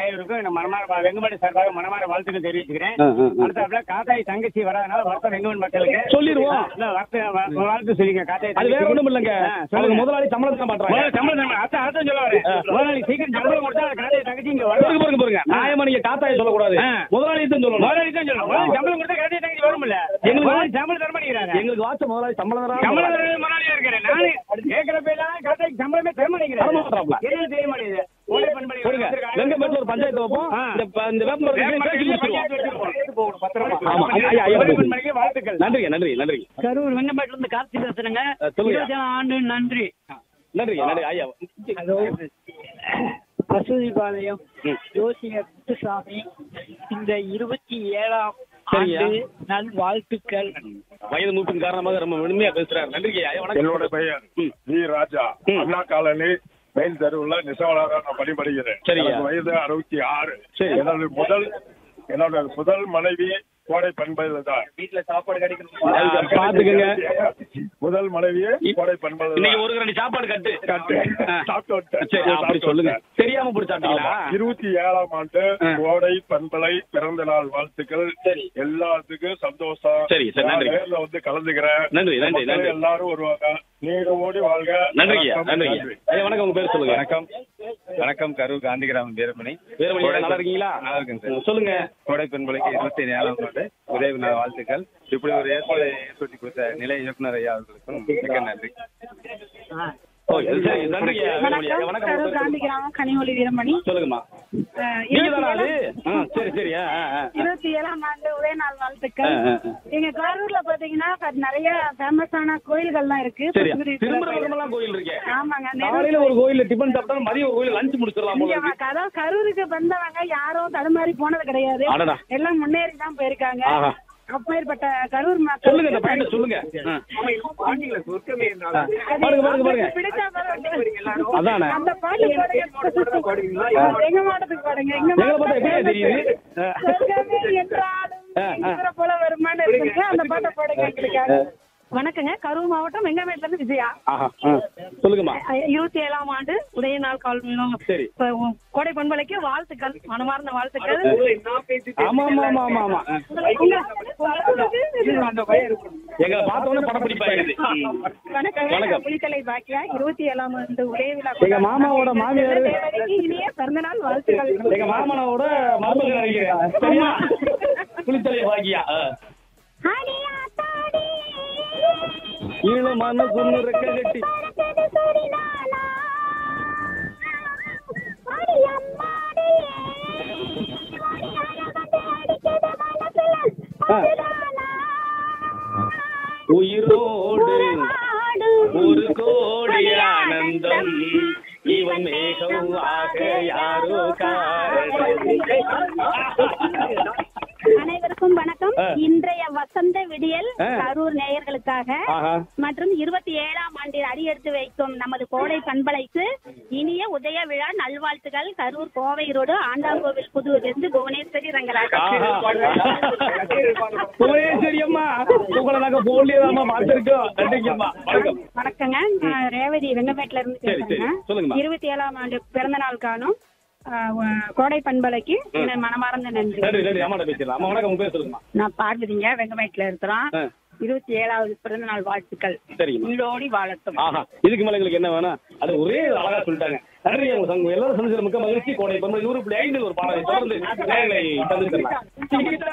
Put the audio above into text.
இவருக்கும் இந்த மனமார வெங்கமேடு சார்பாக மனமார வாழ்த்துக்கள் தெரிவிச்சுக்கிறேன் ஆ, ஆ, ஆ. அடுத்தாப்புல காத்தாய் தங்கச்சி வராதனால வருத்த வெங்கமன் மக்களுக்கு சொல்லிருவோம். இல்ல, வருத்த வ- வாழ்த்து சொல்லிங்க காத்தாய் அது வேற ஒண்ணும் இல்லைங்க ஆ, அவங்க சொல்லுங்க. முதலாளி சம்பளத்தை தான் முதல்ல பண்றாங்க சம்பளம் தரணும். அதான் அதான் சொல்ல வரேன். முதலாளி சீக்கிரம் சம்பளம் கொடுத்தா காத்தாய் தங்கச்சி இங்க வரும். பாருங்க பாருங்க பாருங்க நியாயமா நீங்க காத்தாய சொல்லக்கூடாது ஆ. முதலாளி தான் சொல்லணும் முதலாளி தான் சொல்லணும். முதலாளி சம்பளம் கொடுத்தா காத்தாய் தங்கச்சி வரும்ல. எங்களுக்கு முதலாளி சம்பளம் தர மாட்டேங்கிறாங்க. எங்களுக்கு வாட்ச முதலாளி சம்பளம் தராம சம்பளம் தர முதலாளியா இருக்கிறேன். நானு கேட்கிறப்ப எல்லாம் காத்தாய்க்கு சம்பளமே தர மாட்டேங்கிறாரு. தர மாட்றாப்ல. என்னன்னு தெரிய மாட்டேங்குது. ஓலை பண்படி சொல்லுங்க வெங்கமேட்ல ஒரு பஞ்சாயத்து வைப்போம் ஆ. இந்த ப- இந்த வேப்ப மரத்துக்கு பேசி முடிச்சிருவோம் பஞ்சாயத்து வச்சிருப்போம். பத்திரமா. ஆமா ஐயா, ஐயா, ஐயா, ஓலை பண்படிக்கு வாழ்த்துக்கள் நன்றிங்க நன்றி நன்றி கரூர் வெங்கம்பேட்டில இருந்து கார்த்தி பேசுறேங்க அஹ், சொல்லுங்க. இருபத்தி ஏழாம் ஆண்டு நன்றி நன்றி நன்றி ஐயா ஹலோ மசூதிபாளையம் ம். ஜோசியர் முத்துசாமி இந்த இருபத்தி ஏழாம் சரியா. ஆண்டு நல் வாழ்த்துக்கள் வயது மூப்பின் காரணமாக ரொம்ப மென்மையா பேசுறாரு நன்றிங்க ஐயா வணக்கம் என்னோட பெயர் ம். வி ராஜா ம். அண்ணா காலனி மெயின் தெருவுல நெசவாளராக நான் பணிபடுகிறேன் சரிங்க. எனக்கு வயது அறுபத்தி ஆறு சரி. என்னோட முதல் என்னோட முதல் மனைவி கோடை பண்பதில் தான் வீட்டுல சாப்பாடு கிடைக்கணும் பாத்துக்கங்க முதல் மனைவி கோடை பண்பதில் இன்னைக்கு ஒரு ரெண்டு சாப்பாடு கட்டு கட்டு. ஆ. சாப்பிட்டு விட்டேன். சரி அப்படி சாப்பிட்டு சொல்லுங்க விட்டேன். தெரியாம பிடிச்சாட்டீங்களா இருபத்தி ஏழாம் ஆண்டு ஆ. கோடை பண்பலை பிறந்த நாள் வாழ்த்துக்கள் சரி. எல்லாத்துக்கும் சந்தோஷம் சரி, சரி, நான் நன்றி. நேர்ல வந்து கலந்துக்கிறேன் நன்றி, நன்றி, மக்கள் நன்றி. எல்லாரும் வருவாங்க நீங்க ஓடி வாழ்க நன்றிங்க வணக்கம், நன்றிங்க ஐயா வணக்கம் உங்க பேர் சொல்லுங்க வணக்கம் வணக்கம் கரூர் காந்தி கிராமம் வீரமணி வீரமணி ஐயா, நல்லா இருக்கீங்களா நல்லா இருக்கேன் சார் ம், சொல்லுங்க கோடை பெண்களுக்கு இருபத்தி ஏழாம் ஆண்டு உதவி நாள் வாழ்த்துக்கள் இப்படி ஒரு ஏற்பாடு ஏற்படுத்தி கொடுத்த நிலை இயக்குனர் ஐயா அவர்களுக்கும் மிக்க நன்றி ஓ சரி நன்றிங்க வீரமணி ஐயா வணக்கம் வணக்கம் உங்க கரூர் பேர் காந்தி கிராமம் கனிமொழி வீரமணி சொல்லுங்கம்மா அஹ், நீங்க இருபத்தி தானா அது ஏழாம் ஆ, சரி சரி ஆ, ஆ, ஆ. இருபத்தி ஏழாம் ஆண்டு உதய நாள் வாழ்த்துக்கள் ஆ, ஆ, ஆ. எங்க கரூர்ல பாத்தீங்கன்னா இப்ப நிறைய ஃபேமஸான கோயில்கள்லாம் இருக்கு சரி புதுக்குடி திரும்புற கோயில். இடமெல்லாம் கோயில் இருக்கேன் ஆமாங்க காலையில ஒரு கோயில்ல டிபன் சாப்பிட்டா மதியம் ஒரு கோயில் லஞ்ச் முடிச்சிடலாம் போல இங்க இருக்கு அதாவது கரூருக்கு வந்தவங்க யாரும் தடுமாறி போனது கிடையாது அடடா. எல்லாம் முன்னேறி தான் போயிருக்காங்க ஆஹா. அப்பேற்பட்ட கரூர் சொல்லுங்க இந்த பையன் மக்கள் சொல்லுங்க ஆ. அது பாருங்க, பாருங்க, பாருங்க. அவங்களுக்கு பிடிச்ச பாருங்க. அதானே அந்த பாட்டு பாடுங்க எங்க மாவட்டத்துக்கு பாடுங்க எங்க எங்களை பார்த்தா எப்படியா தெரியுது? ஆ. சொர்க்கமே என்றாலும் ஆ, ஆ. இவரை போல வருமானு இருக்குங்க அந்த பாட்டை பாடுங்க எங்களுக்காக வணக்கங்க கரூர் மாவட்டம் வெங்கமேட்ல இருந்து விஜயா ஆஹா ஆ. சொல்லுங்கம்மா இருபத்தி ஏழாம் ஆண்டு உதய நாள் கால் சரி. கோடை பண்பலைக்கு வாழ்த்துக்கள் மனமார்ந்த வாழ்த்துக்கள் ஆமா ஆமா ஆமா ஆமா ஆமா உங்க- எங்களை பார்த்த உடனே படம் பிடிப்பாயிருது வணக்கம் வணக்கம். புலித்தலை பாக்கியா இருபத்தி ஏழாம் ஆண்டு உதய விழா எங்க மாமாவோட மாமியாரு- தேவதைக்கு இனிய பிறந்தநாள் வாழ்த்துக்கள் எங்க மாமனாவோட மருமகன் நினைக்கிறேன் சரியா புளித்தலை பாக்கியா ஆ. அடியாத்தாடி, ஈழ மனசுன்னு ரெக்க கட்டி பறந்தது சொரிநாளா. அடியம்மாடியே, அடிச்சது மனசுல ஆ. உயிரோடு ஒரு கோடி ஆனந்தம் இவன் மேகம் ஆக யாரோ காரணம் அனைவருக்கும் வணக்கம் ஆ. இன்றைய வசந்த விடியல் ஆ. கரூர் நேயர்களுக்காக ஆஹா மற்றும் இருபத்தி ஏழாம் ஆண்டில் அடியெடுத்து வைக்கும் நமது கோடை பண்பலைக்கு இனிய உதய விழா நல்வாழ்த்துகள் கரூர் கோவை ரோடு ஆண்டாங்கோவில் புதூரிலிருந்து புவனேஸ்வரி ரங்கராஜன் புவனேஸ்வரி அம்மா உங்களை நாங்க போலியதாம்மா பார்த்திருக்கோம் நன்றிங்கம்மா வணக்கம் வணக்கங்க நான் ரேவதி வெங்கமேட்ல இருந்து சரி, சரி. பேசுறேங்க சொல்லுங்கம்மா. இருபத்தி ஏழாம் ஆண்டு பிறந்த நாள் காணும் ஆ, வ- கோடை பண்பலைக்கு என் மனமார்ந்த நன்றி நன்றி நன்றி அம்மாட்ட பேசிடலாம் அம்மா வணக்கம் உங்க பேர் சொல்லுங்கம்மா நான் பார்வதிங்க வெங்கமேட்ல இருக்கிறோம் ஆ. இருபத்தி ஏழாவது பிறந்த நாள் வாழ்த்துக்கள் சரிங்கம்மா உங்களோடி வாழட்டும் ஆஹா இதுக்கு மேல எங்களுக்கு என்ன வேணும் அது ஒரே அழகா சொல்லிட்டாங்க நன்றி உங்க சங்கம் எல்லாரும் சந்திச்சது மிக்க மகிழ்ச்சி கோடை பொம்பளை நூறு புள்ளி ஐந்து ஒரு பாடலை தொடர்ந்து நேயர்களை சந்திச்சிடலாம்